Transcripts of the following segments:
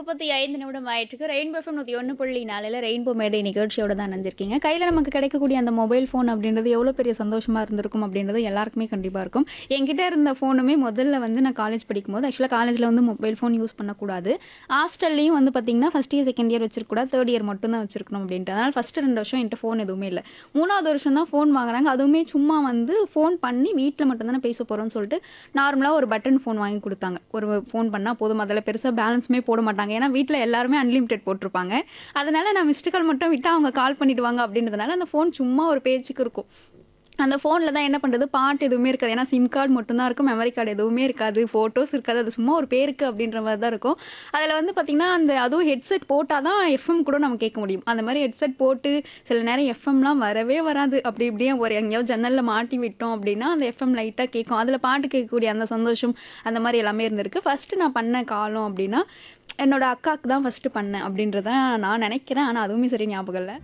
முப்பத்தி ஐந்து நிமிடம் ஆயிட்டுருக்கு ரெயின்போ எஃப்எம் நூற்றி ஒன்று புள்ளி நாலில் ரெயின்போ மேடை நிகழ்ச்சியோட தான் நினைஞ்சிருக்கீங்க கையில் நமக்கு கிடைக்கக்கூடிய அந்த மொபைல் ஃபோன் அப்படின்றது எவ்வளோ பெரிய சந்தோஷமாக இருந்திருக்கும் அப்படின்றது எல்லாருக்குமே கண்டிப்பாக இருக்கும் என்கிட்ட இருந்த ஃபோனுமே முதல்ல வந்து நான் காலேஜ் படிக்கும்போது ஆக்சுவலாக காலேஜில் வந்து மொபைல் ஃபோன் யூஸ் பண்ணக்கூடாது ஹாஸ்டல்லையும் வந்து பார்த்தீங்கன்னா ஃபஸ்ட் இயர் செகண்ட் இயர் வச்சிருக்கூடாது தேர்ட் இயர் மட்டும் தான் வச்சிருக்கணும் அப்படின்ட்டு அதனால் ஃபஸ்ட்டு ரெண்டு வருஷம் என்கிட்ட ஃபோன் எதுவுமே இல்லை மூணாவது வருஷம் தான் ஃபோன் வாங்குறாங்க அதுவுமே சும்மா வந்து ஃபோன் பண்ணி வீட்டில் மட்டும்தானே பேச போகிறோம்னு சொல்லிட்டு நார்மலாக ஒரு பட்டன் ஃபோன் வாங்கி கொடுத்தாங்க ஒரு ஃபோன் பண்ணால் போதும் அதில் பெருசாக பேலன்ஸுமே போட மாட்டாங்க ஏன்னா வீட்டில் எல்லாருமே அன்லிமிட்டெட் போட்டிருப்பாங்க அதனால நான் மிஸ்டு கால் மட்டும் விட்டால் அவங்க கால் பண்ணிடுவாங்க அப்படின்றதுனால அந்த ஃபோன் சும்மா ஒரு பேச்சுக்கு இருக்கும் அந்த ஃபோனில் தான் என்ன பண்ணுறது பாட்டு எதுவுமே இருக்காது ஏன்னா சிம் கார்டு மட்டும்தான் இருக்கும் மெமரி கார்டு எதுவுமே இருக்காது ஃபோட்டோஸ் இருக்காது அது சும்மா ஒரு பேருக்கு அப்படின்ற மாதிரி தான் இருக்கும் அதில் வந்து பார்த்திங்கன்னா அந்த அதுவும் ஹெட்செட் போட்டால் தான் எஃப்எம் கூட நம்ம கேட்க முடியும் அந்த மாதிரி ஹெட்செட் போட்டு சில நேரம் எஃப்எம்லாம் வரவே வராது அப்படி இப்படியே ஒரு எங்கேயாவது ஜன்னலில் மாட்டி விட்டோம் அப்படின்னா அந்த எஃப்எம் லைட்டாக கேட்கும் அதில் பாட்டு கேட்கக்கூடிய அந்த சந்தோஷம் அந்த மாதிரி எல்லாமே இருந்திருக்கு ஃபஸ்ட்டு நான் பண்ண காலம் அப்படின்னா என்னோட அக்காவுக்கு தான் ஃபஸ்ட்டு பண்ணேன் அப்படின்றத நான் நினைக்கிறேன் ஆனால் அதுவுமே சரி ஞாபகம் இல்லை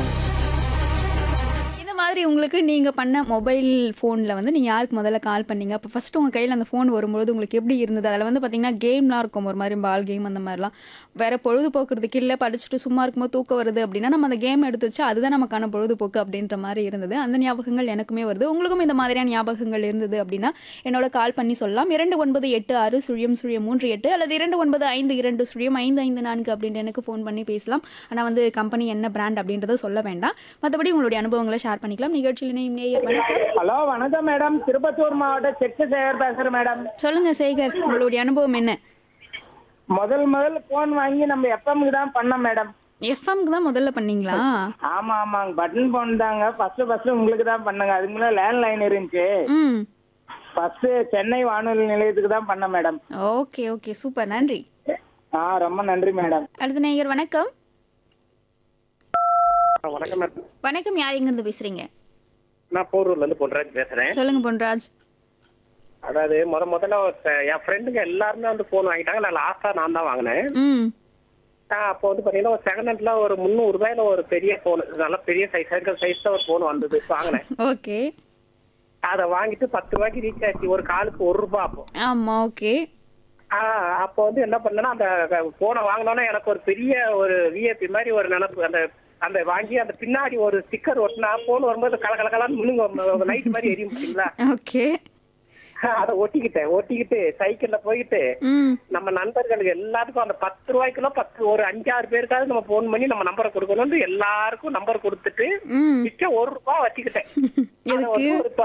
இந்த மாதிரி உங்களுக்கு நீங்கள் பண்ண மொபைல் ஃபோனில் வந்து நீங்கள் யாருக்கு முதல்ல கால் பண்ணீங்க அப்போ ஃபஸ்ட்டு உங்கள் கையில் அந்த ஃபோன் வரும்பொழுது உங்களுக்கு எப்படி இருந்தது அதில் வந்து பார்த்தீங்கன்னா கேம்லாம் இருக்கும் ஒரு மாதிரி பால் கேம் அந்த மாதிரிலாம் வேறு பொழுதுபோக்குறதுக்கு இல்லை படிச்சுட்டு சும்மா இருக்கும்போது தூக்கம் வருது அப்படின்னா நம்ம அந்த கேம் எடுத்து வச்சு அதுதான் நமக்கான பொழுதுபோக்கு அப்படின்ற மாதிரி இருந்தது அந்த ஞாபகங்கள் எனக்குமே வருது உங்களுக்கும் இந்த மாதிரியான ஞாபகங்கள் இருந்தது அப்படின்னா என்னோட கால் பண்ணி சொல்லலாம் இரண்டு ஒன்பது எட்டு ஆறு சுழியம் சுழியம் மூன்று எட்டு அல்லது இரண்டு ஒன்பது ஐந்து இரண்டு சுழியம் ஐந்து ஐந்து நான்கு அப்படின்ட்டு எனக்கு ஃபோன் பண்ணி பேசலாம் ஆனால் வந்து கம்பெனி என்ன பிராண்ட் அப்படின்றத சொல்ல வேண்டாம் மற்றபடி உங்களுடைய அனுபவங்களை ஷேர் பண்ணிக்கலாம் நிகழ்ச்சியில் இணையும் நேயர் வணக்கம் ஹலோ வணக்கம் மேடம் திருப்பத்தூர் மாவட்டம் செக்கு சேகர் பேசுறேன் மேடம் சொல்லுங்க சேகர் உங்களுடைய அனுபவம் என்ன முதல் முதல் போன் வாங்கி நம்ம எஃப்எம்க்கு தான் பண்ணோம் மேடம் எஃப்எம்க்கு தான் முதல்ல பண்ணீங்களா ஆமா ஆமாங்க பட்டன் போன் தாங்க ஃபர்ஸ்ட் ஃபர்ஸ்ட் உங்களுக்கு தான் பண்ணுங்க அதுக்கு முன்னாடி லேண்ட் லைன் இருந்துச்சு ம் ஃபர்ஸ்ட் சென்னை வானொலி நிலையத்துக்கு தான் பண்ணேன் மேடம் ஓகே ஓகே சூப்பர் நன்றி ஆ ரொம்ப நன்றி மேடம் அடுத்த நேயர் வணக்கம் வணக்கம் மேடம் வணக்கம் யார் எங்கிருந்து பேசுறீங்க நான் போரூர்ல இருந்து பொன்ராஜ் பேசுறேன் சொல்லுங்க பொன்ராஜ் அதாவது முத முதல்ல ஒரு ச- என் ஃப்ரெண்டுங்க எல்லாருமே வந்து போன் வாங்கிட்டாங்க நான் லாஸ்டா நான் தான் வாங்கினேன் ம் ஆஹ் அப்போ வந்து பாத்தீங்கன்னா ஒரு செகண்ட் ஹேண்ட்ல ஒரு முந்நூறு ரூபாயில ஒரு பெரிய போன் நல்ல பெரிய சைஸ் இருக்கிற சைஸ்ல ஒரு போன் வந்தது வாங்கினேன் ஓகே அதை வாங்கிட்டு பத்து ரூபாய்க்கு ரீச் ஆச்சு ஒரு காலுக்கு ஒரு ரூபாய் அப்போ ஆமா ஓகே ஆஹ் அப்போ வந்து என்ன பண்ணேன்னா அந்த போனை வாங்கினோன்னே எனக்கு ஒரு பெரிய ஒரு விஐபி மாதிரி ஒரு நினப்பு அந்த அந்த வாங்கி அந்த பின்னாடி ஒரு ஸ்டிக்கர் ஒட்டினா போன் வரும்போது கல கல கலன்னு முழுங்க லைட் மாதிரி எரியும் பார்த்தீங்களா ஓகே அதை ஒட்டிக்கிட்டேன் ஒட்டிக்கிட்டு சைக்கிள்ல போயிட்டு ம் நம்ம நண்பர்களுக்கு எல்லாத்துக்கும் அந்த பத்து ரூபாய்க்குள்ள பத்து ஒரு அஞ்சாறு பேருக்காவது நம்ம போன் பண்ணி நம்ம நம்பரை கொடுக்கணும்னு எல்லாருக்கும் நம்பர் கொடுத்துட்டு ம் மிச்சம் ஒரு ரூபாய் வச்சுக்கிட்டேன் அதை எதுக்கு வந்து ஒரு